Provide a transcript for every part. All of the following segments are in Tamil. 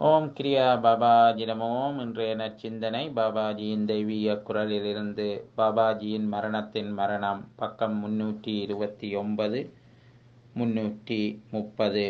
ஓம் கிரியா பாபாஜி நமோம் இன்றைய நற்சிந்தனை பாபாஜியின் தெய்வீக குரலிலிருந்து பாபாஜியின் மரணத்தின் மரணம் பக்கம் முன்னூற்றி இருபத்தி ஒன்பது முன்னூற்றி முப்பது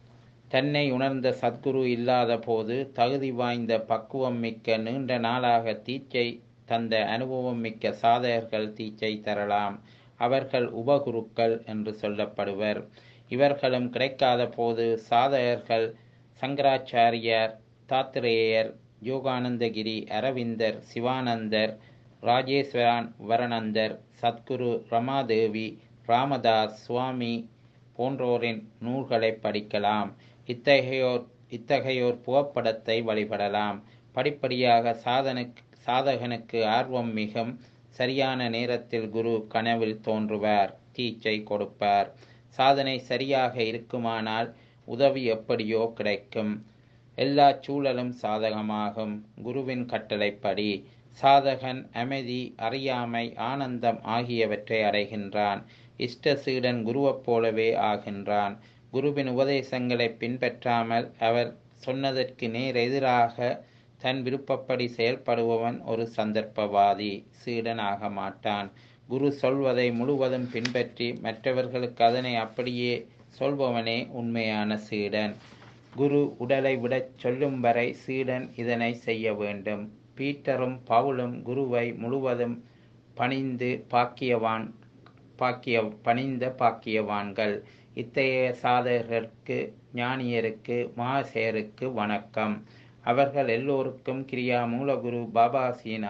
தன்னை உணர்ந்த சத்குரு இல்லாத போது தகுதி வாய்ந்த பக்குவம் மிக்க நீண்ட நாளாக தீச்சை தந்த அனுபவம் மிக்க சாதகர்கள் தீச்சை தரலாம் அவர்கள் உபகுருக்கள் என்று சொல்லப்படுவர் இவர்களும் கிடைக்காத போது சாதகர்கள் சங்கராச்சாரியார் தாத்திரேயர் யோகானந்தகிரி அரவிந்தர் சிவானந்தர் ராஜேஸ்வரான் வரணந்தர் சத்குரு ரமாதேவி ராமதாஸ் சுவாமி போன்றோரின் நூல்களை படிக்கலாம் இத்தகையோர் இத்தகையோர் புகைப்படத்தை வழிபடலாம் படிப்படியாக சாதனுக்கு சாதகனுக்கு ஆர்வம் மிகும் சரியான நேரத்தில் குரு கனவில் தோன்றுவார் தீச்சை கொடுப்பார் சாதனை சரியாக இருக்குமானால் உதவி எப்படியோ கிடைக்கும் எல்லா சூழலும் சாதகமாகும் குருவின் கட்டளைப்படி சாதகன் அமைதி அறியாமை ஆனந்தம் ஆகியவற்றை அடைகின்றான் இஷ்ட சீடன் குருவைப் போலவே ஆகின்றான் குருவின் உபதேசங்களை பின்பற்றாமல் அவர் சொன்னதற்கு நேர் எதிராக தன் விருப்பப்படி செயல்படுபவன் ஒரு சந்தர்ப்பவாதி சீடன் ஆக மாட்டான் குரு சொல்வதை முழுவதும் பின்பற்றி மற்றவர்களுக்கு அதனை அப்படியே சொல்பவனே உண்மையான சீடன் குரு உடலை விடச் சொல்லும் வரை சீடன் இதனை செய்ய வேண்டும் பீட்டரும் பவுலும் குருவை முழுவதும் பணிந்து பாக்கியவான் பாக்கிய பணிந்த பாக்கியவான்கள் இத்தகைய சாதகருக்கு ஞானியருக்கு மகாசேருக்கு வணக்கம் அவர்கள் எல்லோருக்கும் கிரியா மூலகுரு பாபாசியின்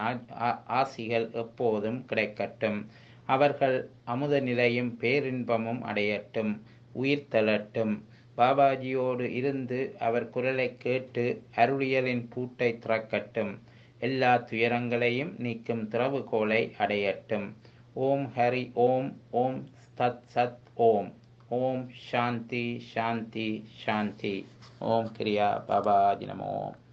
ஆசிகள் எப்போதும் கிடைக்கட்டும் அவர்கள் அமுத நிலையும் பேரின்பமும் அடையட்டும் உயிர் தளட்டும் பாபாஜியோடு இருந்து அவர் குரலை கேட்டு அருளியலின் பூட்டை திறக்கட்டும் எல்லா துயரங்களையும் நீக்கும் திறவுகோலை அடையட்டும் ஓம் ஹரி ஓம் ஓம் தத் சத் ஓம் ஓம் சாந்தி சாந்தி சாந்தி ஓம் கிரியா பாபாஜி நமோ